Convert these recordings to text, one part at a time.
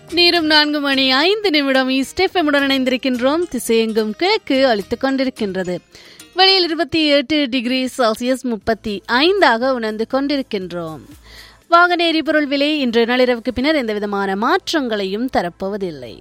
நேரம் நான்கு மணி ஐந்து நிமிடம் ஈஸ்டெஃபமுடன் இணைந்திருக்கின்றோம் திசையெங்கும் கிழக்கு அளித்துக் கொண்டிருக்கின்றது வெளியில் இருபத்தி எட்டு டிகிரி செல்சியஸ் முப்பத்தி ஐந்தாக உணர்ந்து கொண்டிருக்கின்றோம் வாகன எரிபொருள் விலை இன்று நள்ளிரவுக்கு பின்னர் எந்தவிதமான மாற்றங்களையும் தரப்போவதில்லை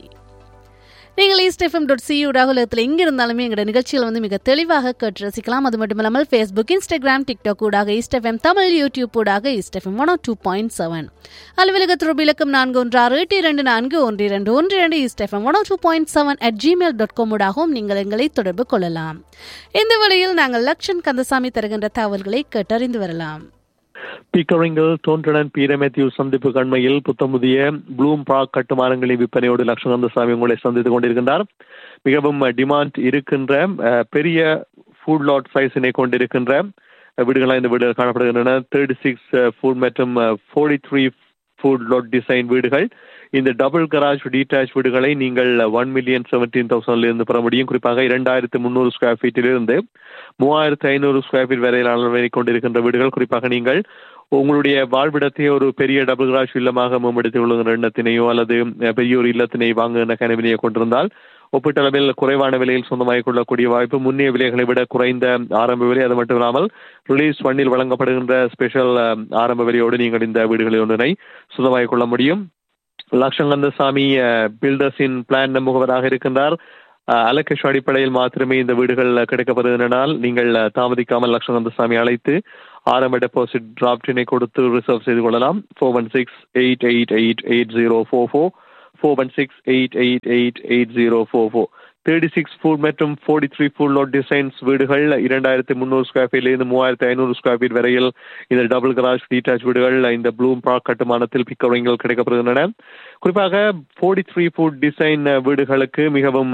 நீங்கள் ஈஸ்டெஃபம் டாட் சி ஊடாக உலகத்தில் எங்கே இருந்தாலுமே எங்களோட நிகழ்ச்சிகள் வந்து மிக தெளிவாக கேட்டு ரசிக்கலாம் அது மட்டும் இல்லாமல் ஃபேஸ்புக் இன்ஸ்டாகிராம் டிக்டாக் ஊடாக ஈஸ்டெஃபம் தமிழ் யூடியூப் ஊடாக East FM one two point seven அலுவலக தொடர்பு இலக்கம் நான்கு ஒன்று ஆறு எட்டு இரண்டு நான்கு ஒன்று இரண்டு ஒன்று இரண்டு East FM one two point seven at Gmail dot com ஊடாகவும் நீங்கள் எங்களை தொடர்பு கொள்ளலாம் இந்த வழியில் நாங்கள் லக்ஷன் கந்தசாமி தருகின்ற தகவல்களை கேட்டறிந்து வரலாம் பிக்கரிங்கில் டோன்றடன் பீர மேத்யூ சந்திப்பு கண்மையில் புத்தமுதிய ப்ளூம் பார்க் கட்டுமானங்களின் விற்பனையோடு லட்சுமந்தசாமி உங்களை சந்தித்துக் கொண்டிருக்கின்றார் மிகவும் டிமாண்ட் இருக்கின்ற அஹ், பெரிய ஃபுட் லாட் சைஸினை கொண்டிருக்கின்ற வீடுகளாக இந்த வீடுகள் காணப்படுகின்றன தேர்ட்டி சிக்ஸ் ஃபுட் மற்றும் forty three foot lot design வீடுகள் இந்த டபுள் கராஜ் டீடாச் வீடுகளை நீங்கள் ஒன் மில்லியன் செவன்டீன் தௌசண்ட்ல இருந்து பெற முடியும் குறிப்பாக இரண்டாயிரத்து முந்நூறு ஸ்கொயர் ஃபீட்டிலிருந்து மூவாயிரத்து ஐநூறு ஸ்கொயர் ஃபீட் வரையிலான அளவை கொண்டிருக்கின்ற வீடுகள் குறிப்பாக நீங்கள் உங்களுடைய வாழ்விடத்தை ஒரு பெரிய டபுள் கிராஷ் இல்லமாக மேம்படுத்திக் கொள்ளுகிற எண்ணத்தினையோ அல்லது அஹ், பெரிய ஒரு இல்லத்தினை வாங்குகிற கனவினையோ கொண்டிருந்தால் ஒப்பீட்டளவில் குறைவான விலையில் சொந்தமாகிக் கொள்ளக்கூடிய வாய்ப்பு முன்னைய விலைகளை விட குறைந்த ஆரம்ப விலை அது மட்டும் இல்லாமல் ரிலீஸ் ஃபண்டில் வழங்கப்படுகின்ற ஸ்பெஷல் அஹ், ஆரம்ப விலையோடு நீங்கள் இந்த வீடுகளில் ஒன்றினை சொந்தமாகிக் கொள்ள முடியும் லட்சங்கந்தசாமி பில்டர்ஸின் பிளான் முகவராக இருக்கின்றார் அலக்கேஷ் அடிப்படையில் மாத்திரமே இந்த வீடுகள் கிடைக்கப்படுகின்றனால் நீங்கள் அஹ், தாமதிக்காமல் லட்சங்கந்தசாமி அழைத்து ஆரம்ப டெபாசிட் டிராப்டினை கொடுத்து ரிசர்வ் செய்து கொள்ளலாம் four one six eight eight eight eight zero four four four one six eight eight eight eight zero four four thirty six foot மற்றும் forty three foot lot designs வீடுகள் இரண்டாயிரத்தி முந்நூறு ஸ்கொயர் ஃபீட்லேருந்து மூவாயிரத்தி ஐநூறு square feet வரையில் இந்த double garage டீடாச் வீடுகள் இந்த ப்ளூம் பார்க் கட்டுமானத்தில் பிக்கவரிங்கள் கிடைக்கப்படுகின்றன குறிப்பாக ஃபோர்ட்டி த்ரீ ஃபுட் டிசைன் வீடுகளுக்கு மிகவும்